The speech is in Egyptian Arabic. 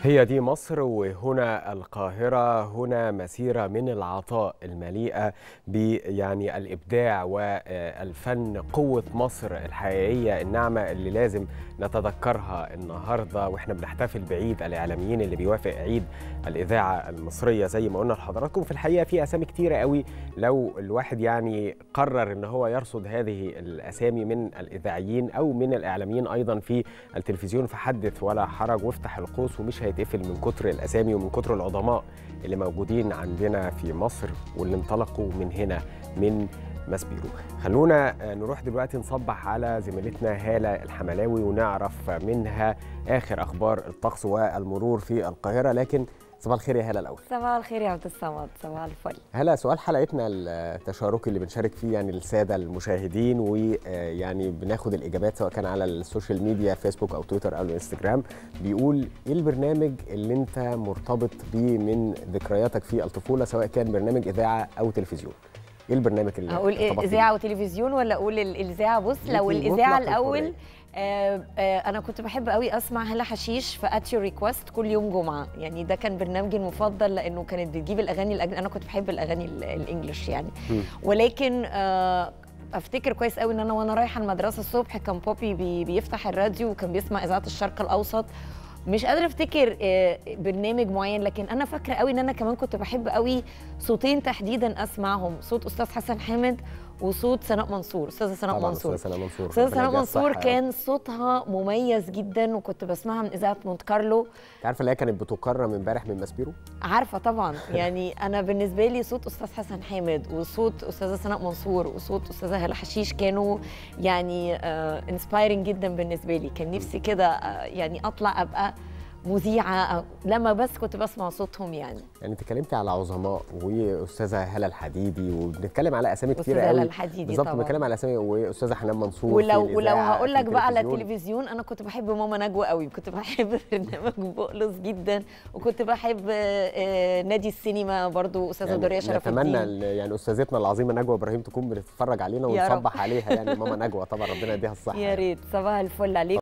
هي دي مصر وهنا القاهرة هنا مسيرة من العطاء المليئة يعني الإبداع والفن قوة مصر الحقيقية النعمة اللي لازم نتذكرها النهاردة وإحنا بنحتفل بعيد الإعلاميين اللي بيوافق عيد الإذاعة المصرية زي ما قلنا لحضراتكم في الحقيقة في أسامي كتيرة قوي لو الواحد يعني قرر إن هو يرصد هذه الأسامي من الإذاعيين أو من الإعلاميين أيضا في التلفزيون فحدث ولا حرج وافتح القوس ومش هيتقفل من كتر الأسامي ومن كتر العظماء اللي موجودين عندنا في مصر واللي انطلقوا من هنا من ماسبيرو خلونا نروح دلوقتي نصبح على زميلتنا هالة الحملاوي ونعرف منها آخر أخبار الطقس والمرور في القاهرة لكن صباح الخير يا هلا الاول صباح الخير يا عبد الصمد صباح الفل هلا سؤال حلقتنا التشاركي اللي بنشارك فيه يعني الساده المشاهدين ويعني بناخد الاجابات سواء كان على السوشيال ميديا فيسبوك او تويتر او الانستجرام بيقول ايه البرنامج اللي انت مرتبط بيه من ذكرياتك في الطفوله سواء كان برنامج اذاعه او تلفزيون ايه البرنامج اللي اقول إيه اذاعه وتلفزيون ولا اقول الاذاعه بص لو الاذاعه الاول آه آه انا كنت بحب قوي اسمع هلا حشيش في ات يور ريكوست كل يوم جمعه يعني ده كان برنامجي المفضل لانه كانت بتجيب الاغاني الأجن... انا كنت بحب الاغاني الانجليش يعني م. ولكن آه افتكر كويس قوي ان انا وانا رايحه المدرسه الصبح كان بوبي بي بيفتح الراديو وكان بيسمع اذاعه الشرق الاوسط مش قادره افتكر برنامج معين لكن انا فاكره قوي ان انا كمان كنت بحب قوي صوتين تحديدا اسمعهم صوت استاذ حسن حامد وصوت سناء منصور استاذه سناء منصور استاذه سناء منصور استاذه سناء منصور كان صوتها مميز جدا وكنت بسمعها من اذاعه مونت كارلو انت عارفه اللي هي كانت بتكرم امبارح من ماسبيرو عارفه طبعا يعني انا بالنسبه لي صوت استاذ حسن حامد وصوت استاذه سناء منصور وصوت استاذه هلا حشيش كانوا يعني انسبايرنج جدا بالنسبه لي كان نفسي كده آه يعني اطلع ابقى مذيعه لما بس كنت بسمع صوتهم يعني يعني اتكلمتي على عظماء واستاذه هلا الحديدي وبنتكلم على اسامي كتير قوي هلا الحديدي بالظبط بنتكلم على اسامي واستاذه حنان منصور ولو ولو هقول لك بقى على التلفزيون انا كنت بحب ماما نجوى قوي كنت بحب برنامج بقلص جدا وكنت بحب نادي السينما برضو استاذه يعني دوريه شرف نتمنى يعني استاذتنا العظيمه نجوى ابراهيم تكون بتتفرج علينا ونصبح عليها يعني ماما نجوى طبعا ربنا يديها الصحه يا ريت صباح الفل عليكم